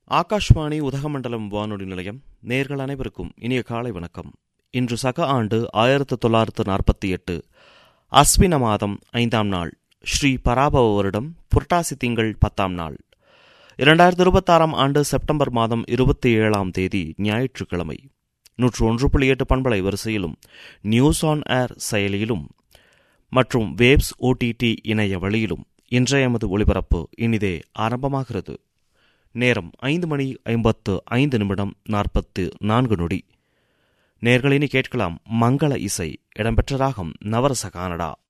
ஆகாஷ்வாணி உதகமண்டலம் வானொலி நிலையம் நேர்கள் அனைவருக்கும் இனிய காலை வணக்கம் இன்று சக ஆண்டு ஆயிரத்து தொள்ளாயிரத்து நாற்பத்தி எட்டு அஸ்வின மாதம் ஐந்தாம் நாள் ஸ்ரீ பராபவ வருடம் புரட்டாசி திங்கள் பத்தாம் நாள் இரண்டாயிரத்து இருபத்தாறாம் ஆண்டு செப்டம்பர் மாதம் இருபத்தி ஏழாம் தேதி ஞாயிற்றுக்கிழமை நூற்று ஒன்று புள்ளி எட்டு பண்பலை வரிசையிலும் நியூஸ் ஆன் ஏர் செயலியிலும் மற்றும் வேவ்ஸ் ஓடிடி இணைய வழியிலும் இன்றைய எமது ஒளிபரப்பு இனிதே ஆரம்பமாகிறது நேரம் ஐந்து மணி ஐம்பத்து ஐந்து நிமிடம் நாற்பத்து நான்கு நொடி நேர்களினி கேட்கலாம் மங்கள இசை இடம்பெற்ற ராகம் நவரச கானடா